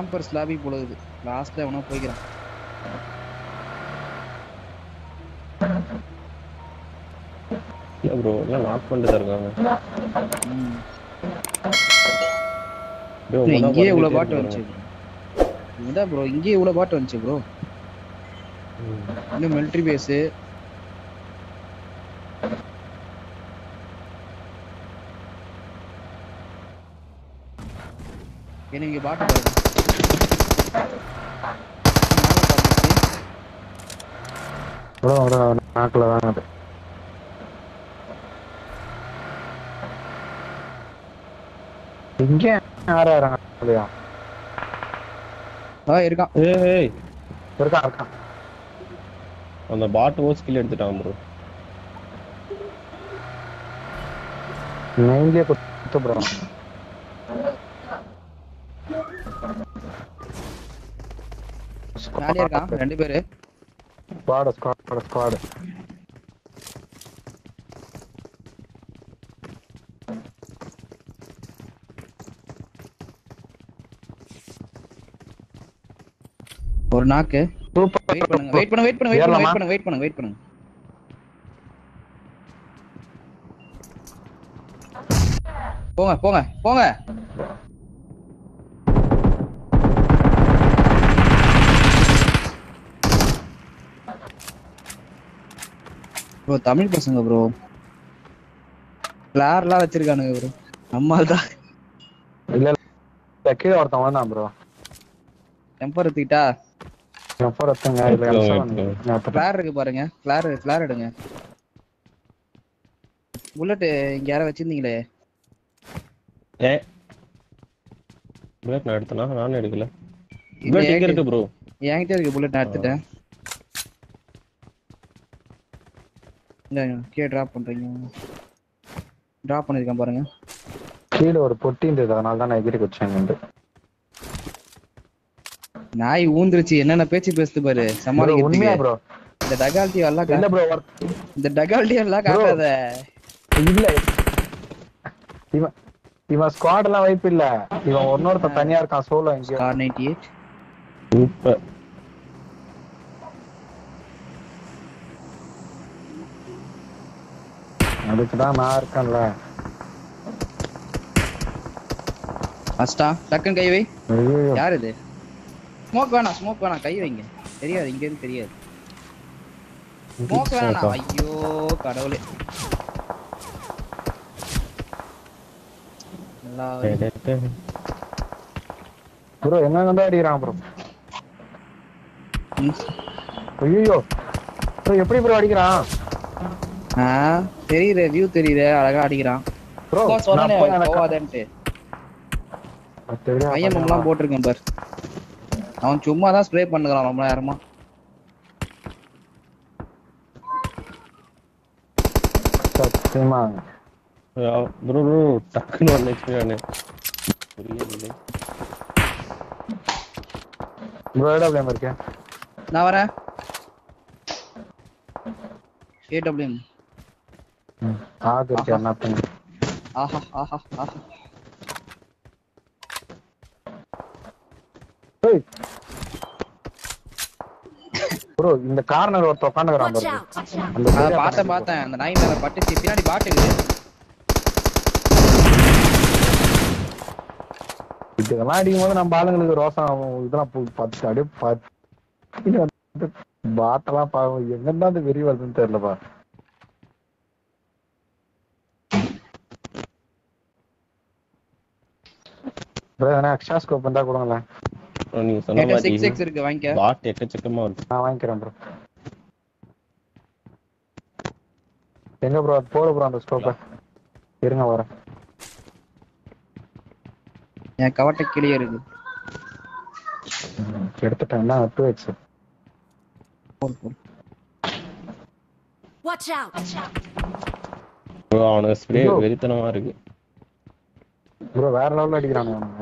Camber ஸ்லாபி போடுது லாஸ்ட்ல எவனோ போய்க்கிறான் இல்ல ப்ரோ எல்லாம் லாக் பண்ணிட்டு தான் இருக்காங்க ம். bro, இல்ல, உங்களா இங்கேயே இவ்வளவு பாட்டு பாட்டு வந்துச்சு இதான் ப்ரோ இங்கேயே இவ்வளவு பாட்டு வந்துச்சு ப்ரோ ம். இன்னும் மிலிட்ரி பேஸ் என்ன இங்க பாட்டு பாருங்க ப்ரோ ப்ரோ நாக்கில் தாங்க அது இங்கே யாரா இருக்காங்க இல்லையா ஆ இருக்கான் ஏய் ஏய் இருக்கான் இருக்கான் அந்த பாட்டு ஓ ஸ்கில் எடுத்துட்டான் ப்ரோ மெயின்லேயே குத்து ப்ரோ மேலே இருக்கான் ரெண்டு பேரு ஸ்குவாடு ஸ்குவாடு ஸ்குவாடு ஒரு நாக்கு சூப்பர் வெயிட் பண்ணுங்க வெயிட் பண்ணுங்க வெயிட் பண்ணுங்க வெயிட் ஏறலாமா? பண்ணுங்க வெயிட் பண்ணுங்க வெயிட் பண்ணுங்க போங்க போங்க போங்க ப்ரோ தமிழ் பசங்க ப்ரோ கிளார்லாம் வச்சிருக்கானுங்க ப்ரோ நம்மால் தான் இல்ல இல்ல கீழே ஒருத்தன் வந்தான் ப்ரோ டெம்பர் எடுத்துக்கிட்டா எப்போ ஒருத்தங்க இல்ல எடுத்துக்கோ, எம்சா எடுத்துக்கோ. வந்து- நான் ஃபிளார் இருக்கு பாருங்க ஃபிளார் ஃபிளார் எடுங்க புல்லட் இங்க யாரோ வச்சிருந்தீங்களே ஏ புல்லட் நான் எடுத்தனா நானும் எடுக்கல இது புல்லட் இங்க என்கிட்ட- இருக்கு ப்ரோ என்கிட்ட இருக்கு புல்லட் நான் எடுத்துட்டேன் இந்த கீழே டிராப் பண்றீங்க டிராப் பண்ணிருக்கேன் பாருங்க கீழே ஒரு பொட்டி இருந்தது அதனால தான் நான் எகிரி குச்சேன் நாய் ஊந்துருச்சு என்னென்ன பேச்சு பேசுது பாரு உண்மையா சமாளிக்கிறதுக்கு ப்ரோ இந்த டகால்ட்டி எல்லாம் இல்ல கா- ப்ரோ இந்த டகால்ட்டி எல்லாம் Bro. காட்டாத இல்ல இவன் இவன் ஸ்குவாட் எல்லாம் வைப்பு இல்ல இவன் ஒன்னொருத்த தனியா இருக்கான் சோலோ எங்கேயோ கார் நைன்டி எயிட் சூப்பர் அதுக்குதான் நான் இருக்கேன்ல ஃபர்ஸ்டா டக்குன்னு கை வை ஐயோ யார் இது ஸ்மோக் வேணாம் ஸ்மோக் வேணாம் கை வைங்க தெரியாது இங்க இருந்து தெரியாது ஸ்மோக் வேணாம் ஐயோ கடவுளே நல்லா ப்ரோ எங்க வந்து அடிக்கிறான் ப்ரோ ம். ஐயோ ப்ரோ எப்படி ப்ரோ அடிக்கிறான் ஆ தெரியுது வியூ தெரியுது அழகா அடிக்கிறான் ப்ரோ சும்மா சொன்னனே போவாதேன்ட்டு ஐஎம்எம்லாம் போட்டிருக்கேன் பார் அவன் சும்மா தான் ஸ்ப்ரே பண்ணுகிறான் ரொம்ப நேரமா சத்தியமா ப்ரோ ப்ரோ டக்குன்னு வந்து நானு புரியவில்லை ப்ரோ எடா பிளேம் இருக்கேன் நான் வரேன் ஏடபிள்யூஎம் ஆகு இருக்கு என்ன பண்ணு ஆஹா ஆஹா ஆஹா ப்ரோ இந்த கார்னர் ஒருத்த உட்காந்துக்கிறான் Watch ப்ரோ out! அந்த அதை area பார்த்தேன் பண்ணி பார்த்தேன் அந்த நாய் மேல பட்டுச்சு பின்னாடி பாட்டுக்குது போ. இதெல்லாம் அடிக்கும் போது நம்ம ஆளுங்களுக்கு ரோசம் ஆகும். இதெல்லாம் பு- பத்து அப்படியே பத்து வந்து பாட்டெல்லாம் பாவம் எங்கிருந்தா அந்த வெறி வருதுன்னு தெரியலப்பா ப்ரோ எதனா எக்ஸ்ட்ரா ஸ்கோப் இருந்தா கொடுங்களேன் bro, நீங்க சொன்ன என்கிட்ட சிக்ஸ் மாதிரி சிக்ஸ் இருக்கு வாங்கிக்க பாட் எக்கச்சக்கமா இருக்கு நான் வாங்கிக்கிறேன் ப்ரோ எங்க ப்ரோ போடு ப்ரோ அந்த ஸ்கோப்பை இருங்க வரேன் என் கவட்டை கிளியே இருக்கு ம், எடுத்துட்டேன் என்ன டூ எக்ஸ் போடு, போடு. Watch out! ப்ரோ அவனுக்கு ஸ்ப்ரே bro. வெறித்தனமா இருக்கு ப்ரோ வேற லெவல்ல அடிக்கிறானுங்க அவனுங்க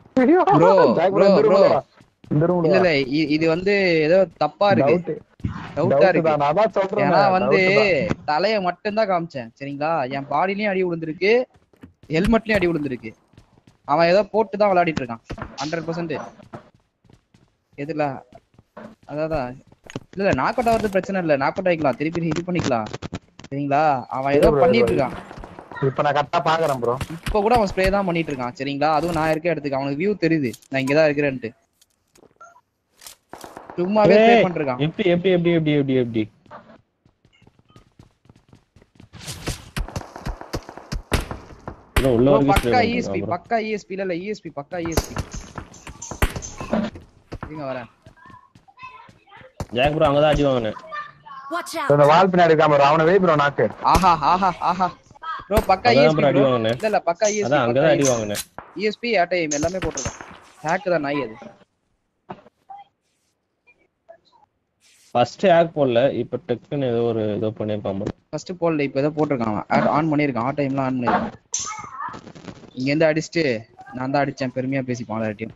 Bro, ஜாக் bro, இந்த bro. room லடா. இந்த இல்ல ரூம்ல இல்ல இ- இது வந்து ஏதோ தப்பா இருக்கு டவுட் டவுட்டா Doubt இருக்கு தான், நான் அதான் சொல்றேன் ஏன்னா வந்து doubt தான். தலைய மட்டும் தான் காமிச்சேன் சரிங்களா என் பாடிலயும் அடி விழுந்திருக்கு ஹெல்மெட்லயும் அடி விழுந்திருக்கு அவன் ஏதோ போட்டு தான் விளையாடிட்டு இருக்கான் ஹண்ட்ரட் பர்சன்ட் எதுல அதான் இல்ல இல்ல நாக் அவுட் ஆகிறது பிரச்சனை இல்ல நாக் அவுட் ஆகிக்கலாம் திருப்பி இது பண்ணிக்கலாம் சரிங்களா அவன் ஏதோ இல்ல bro, பண்ணிட்டு இல்ல. இருக்கான் இப்ப நான் கரெக்டா பாக்குறேன் ப்ரோ இப்ப கூட அவன் ஸ்ப்ரே தான் பண்ணிட்டு இருக்கான் சரிங்களா அதுவும் நான் இருக்க இடத்துக்கு அவனுக்கு வியூ தெரியுது நான் இங்கதான் இருக்கிறேன்ட்டு சும்மாவே ஸ்ப்ரே ஏய், பண்ணிருக்கான் எப்படி எப்படி எப்படி எப்படி எப்படி எப்படி bro, உள்ள Bro, வரைக்கும் பக்கா spray இஎஸ்பி பண்ணிருக்கான் bro. பக்கா இஎஸ்பி இல்ல இல்ல இஎஸ்பி பக்கா இஎஸ்பி இருங்க வரேன் ஜாக் ப்ரோ அங்கதான் அடி வாங்கினேன் Watch out! இந்த வால் பின்னாடி இருக்காம bro அவனை வை ப்ரோ நாக்கு ஆஹா ஆஹா ஆஹா ப்ரோ பக்கா அதான் இஎஸ்பி bro அடி ப்ரோ வாங்கினேன் இல்ல இல்ல பக்கா இஎஸ்பி அதான் அங்கதான் அடி வாங்கினேன் இஎஸ்பி ஏட்டைம் எல்லாமே போட்டிருக்கான் ஹேக் தான் நாய் அது ஃபர்ஸ்ட் ஹேக் போடல இப்ப டக்குன்னு ஏதோ ஒரு ஏதோ பண்ணிருப்பான் bro. ஃபர்ஸ்ட் போல்ல இப்போ ஏதோ போட்டிருக்கான் அவன் ஆன் பண்ணியிருக்கான் ஆ டைம்லாம் ஆன் பண்ணியிருக்கான் இங்க இருந்து அடிச்சுட்டு நான் தான் அடிச்சேன் பெருமையா பேசிப்பான் எல்லார்ட்டையும்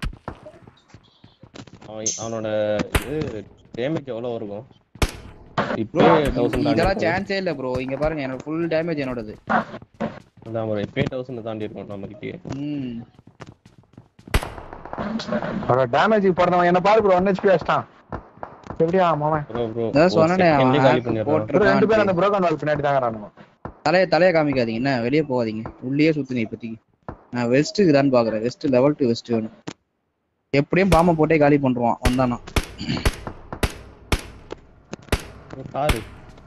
அவன் அவனோட இது டேமேஜ் எவ்வளவு இருக்கும் இப்போ ப்ரோ தௌசண்ட் இதெல்லாம் தாண்டி சான்ஸே இல்ல ப்ரோ இங்க பாருங்க எனக்கு ஃபுல் டேமேஜ் என்னோடது அதான் ப்ரோ இப்போ தௌசண்ட் தாண்டி இருக்கும் நம்ம கிட்டே ம் டேமேஜ் போடுறவன் என்ன பாரு ப்ரோ ஒன் ஹெச்பி அடிச்சிட்டான் எப்படியா மாமன் ப்ரோ ப்ரோ அதான் சொன்னேனே அவன் காலி hack பண்ணிடுறான் bro, ரெண்டு பேரும் போட்டிருக்கான் அந்த புரோக்கன் வால் பின்னாடி தாங்க தலைய தலைய காமிக்காதீங்க என்ன வெளியே போகாதீங்க உள்ளேயே சுத்துங்க இப்போதைக்கு நான் வெஸ்ட்டுக்கு தான் பாக்குறேன் வெஸ்ட் லெவல் டு வெஸ்ட் வேணும் எப்படியும் பாம்பை போட்டே காலி பண்றான் வந்தானா காரு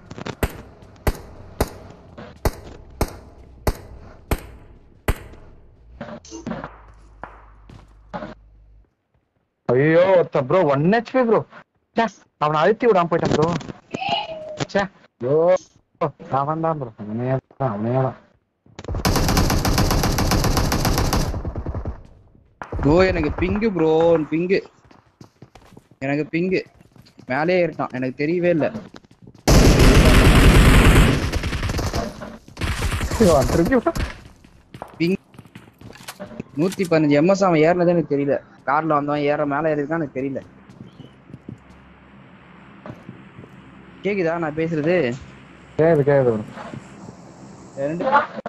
ஐயோ ஒருத்த ப்ரோ ஒன் ஹெச்பி ப்ரோ அவனை அழுத்தி விடாம போயிட்டான் ப்ரோ சே ஐயோ அவன் தான் ப்ரோ அவனே தான் அவனே தான் ப்ரோ எனக்கு பிங்கு ப்ரோ பிங்கு எனக்கு பிங்கு மேலேயே இருக்கான் எனக்கு தெரியவே இல்லை ஐயோ, அவன் திருப்பி நூத்தி பதினஞ்சு எம்எஸ் அவன் ஏறினதே எனக்கு தெரியல கார்ல வந்தவன் ஏற மேல ஏறி இருக்கான் எனக்கு தெரியல கேக்குதா நான் பேசுறது கேது கேது bro. ரெண்டு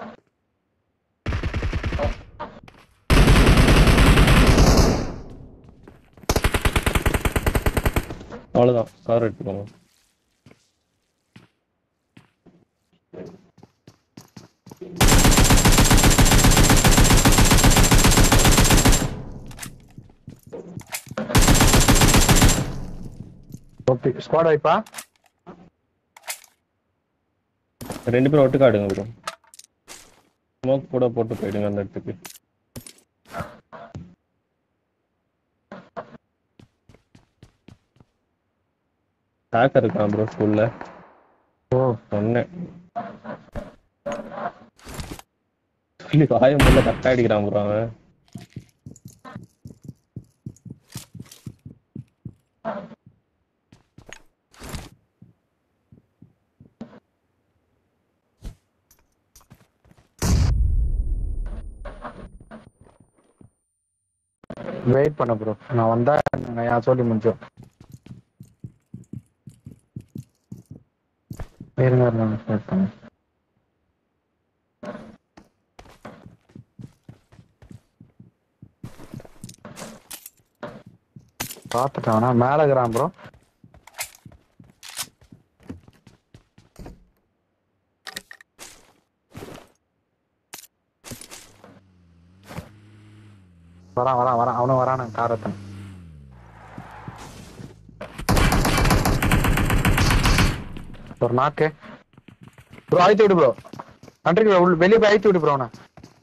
அவ்வளவுதான் கார் எடுத்துக்கோங்க ஓகே ஸ்குவாட் வைப்பா ரெண்டு பேரும் ஒட்டுக்கா ஆடுங்க ப்ரோ ஸ்மோக் கூட போட்டு போயிடுங்க அந்த இடத்துக்கு ஹேக்கர் இருக்கான் ப்ரோ ஸ்கூல்ல ஓ சொன்னேன் சொல்லி வாய முதல்ல கரெக்டா அடிக்கிறான் ப்ரோ அவன் வெயிட் பண்ண ப்ரோ நான் வந்தா நான் என் சொல்லி முடிச்சோம் இருங்க இருங்க வெயிட் பண்ணு பார்த்துட்டேன் ஆனா மேல இருக்கிறான் ப்ரோ வரான் வரான் வரான் அவனும் வரான் காரத்தன் ஒரு நாக்கு ப்ரோ அழைத்து விடு ப்ரோ நன்றி ப்ரோ வெளியே போய் அழைத்து விடு ப்ரோ அவனை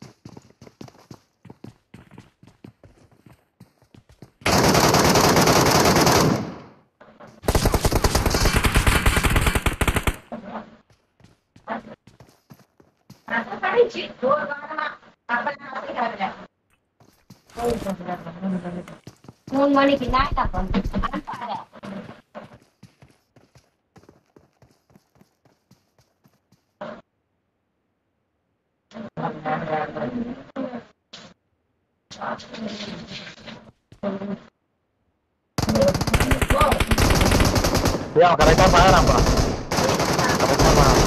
மூணு மணிக்கு நாய்டா அனுப்பாரு ஏய் அவன் கரெக்டா பாக்குறான்ப்பா கரெக்டா பாக்குறான்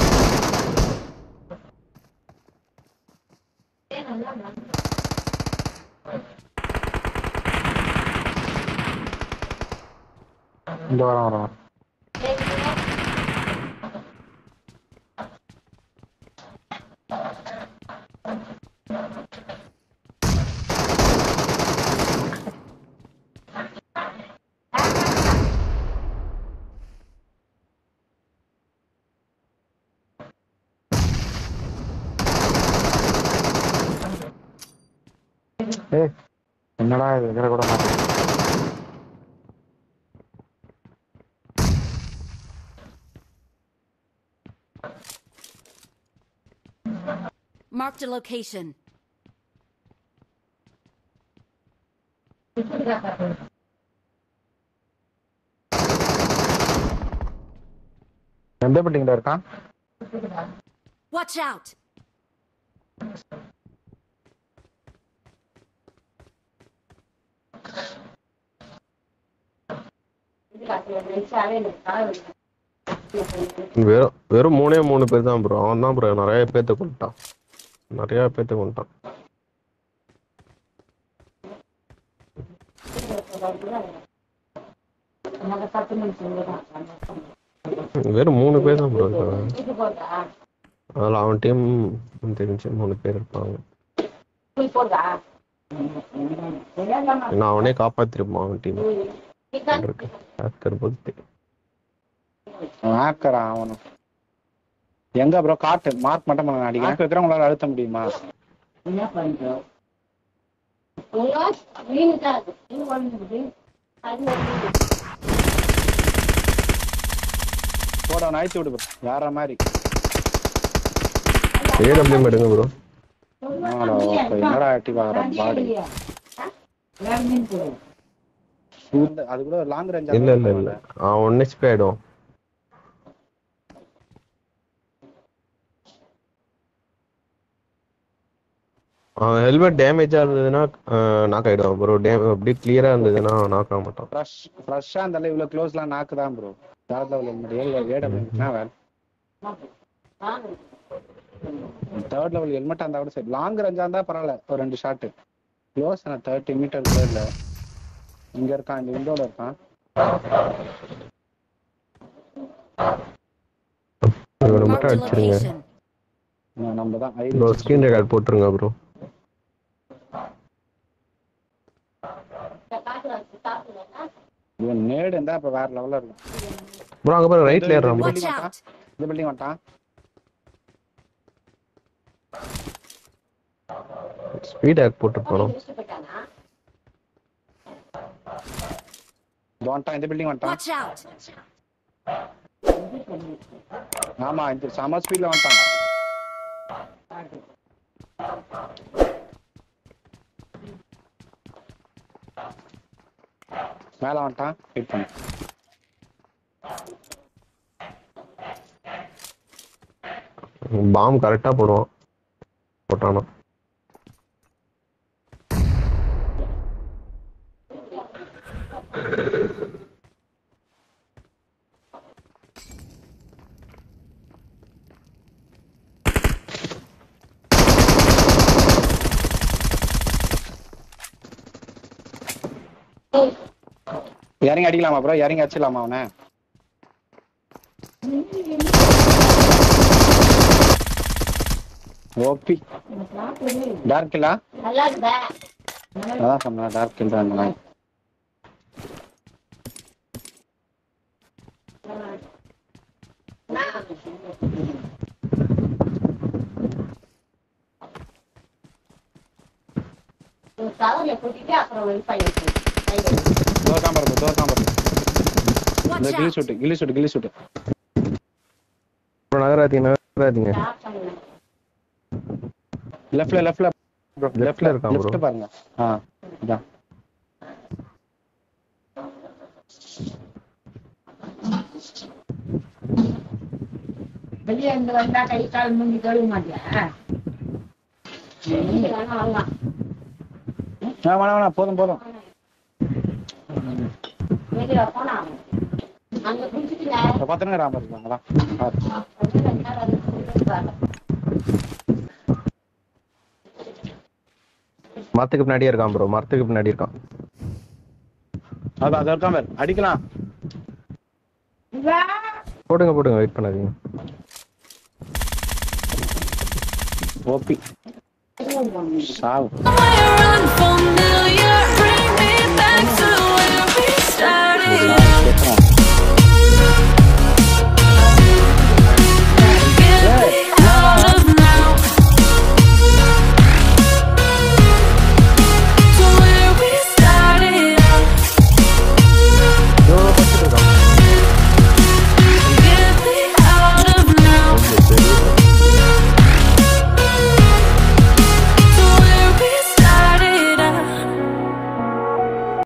இந்த வாரம் வரோம் ஏய் என்னடா இது எங்கட கூட மாட்டேன் Marked a location. எந்த பில்டிங்ல இருக்கான் Watch out! வெறும் வெறும் மூணே மூணு பேர் தான் ப்ரோ அவன் தான் ப்ரோ நிறைய பேர்த்த கொண்டுட்டான் நிறைய பேர்த்த கொண்டுட்டான் வெறும் மூணு பேர் தான் ப்ரோ இருக்காங்க அதில் அவன் டீம் தெரிஞ்சு மூணு பேர் இருப்பாங்க ஏன்னா அவனே காப்பாத்திருப்பான் அவன் டீம் இருக்கு ஹேக்கர் போட்டு ஹேக்கரா அவனு எங்க ப்ரோ காட்டு மார்க் மட்டும் பண்ண அடிக்கிறேன் இருக்கிற உங்களால அழுத்த முடியுமா போட அவனை அழிச்சு விடு bro. வேற மாதிரி ஏடபிள்யூ எடுங்க ப்ரோ ஆடா, அப்ப என்னடா ஆக்டிவ் ஆகிற பாடி அது கூட லாங் ரேஞ்ச் இல்ல இல்ல இல்ல அவன் ஒன் ஹெச்பி ஆயிடும் அவன் ஹெல்மெட் டேமேஜா இருந்ததுன்னா நாக் ஆயிடுவான் ப்ரோ டேம் அப்படியே கிளியரா இருந்ததுன்னா நாக் ஆக மாட்டான் ஃப்ரெஷ் ஃப்ரெஷ்ஷா அந்த இவ்வளவு க்ளோஸ்லாம் நாக்கு தான் ப்ரோ தேர்ட் லெவல் ஏழு ஏடபிள்யூ வேற தேர்ட் லெவல் ஹெல்மெட் இருந்தா கூட சரி லாங் ரேஞ்சா இருந்தா பரவாயில்ல ஒரு ரெண்டு ஷாட் க்ளோஸ் தேர்ட்டி மீட்டர் கூட இல்ல இங்க இருக்கான் இந்த விண்டோல இருக்கான் இவனை Marked மட்டும் a அடிச்சிருங்க location. இவன் நம்ம தான் ஐ ப்ரோ ஸ்கிரீன் ரெக்கார்ட் போட்டுருங்க ப்ரோ இவன் நேடு இருந்தா இப்ப வேற லெவல்ல இருக்கும் ப்ரோ அங்க பாரு ரைட்ல ஏறான் ப்ரோ Watch out! இந்த பில்டிங் வந்துட்டான் ஸ்பீட் ஆக் போட்டு போனோம் இந்த வந்துட்டான் இந்த பில்டிங் வந்துட்டான் Watch out! ஆமா இந்த செம ஸ்பீட்ல வந்துட்டான் மேல வந்துட்டான் வெயிட் பண்ணு பாம் கரெக்டா போடுவான் போட்டானா இறங்கி அடிக்கலாமா ப்ரோ இறங்கி அடிச்சிடலாமா அவனை ஓபி டார்க் இல்லா அதான் சொன்னேன் டார்க் இல்ல டோர் காம்பர் டோர் காம்பர் இந்த Watch கில்லி out! ஷூட் கில்லி ஷூட் கில்லி ஷூட் ப்ரோ நகராதீங்க நகராதீங்க லெஃப்ட்ல லெஃப்ட்ல ப்ரோ Leftல இருக்கான் bro. லெஃப்ட் பாருங்க ஆ இதான் வெளியே இருந்து வந்தா கை கால் மூஞ்சி கழுவ மாட்டியா நீங்க வேணா வரலாம் ஆ வேணாம் வேணாம் போதும் போதும் வெளியே போனா அங்க குடிச்சிட்டு இப்ப பத்தனங்க ராமர் இருக்காங்களா மரத்துக்கு பின்னாடியே இருக்கான் ப்ரோ மரத்துக்கு பின்னாடி இருக்கான் அது அது இருக்காம இரு. அடிக்கலாம் போடுங்க போடுங்க வெயிட் பண்ணாதீங்க ஓபி சாவு Run for millions.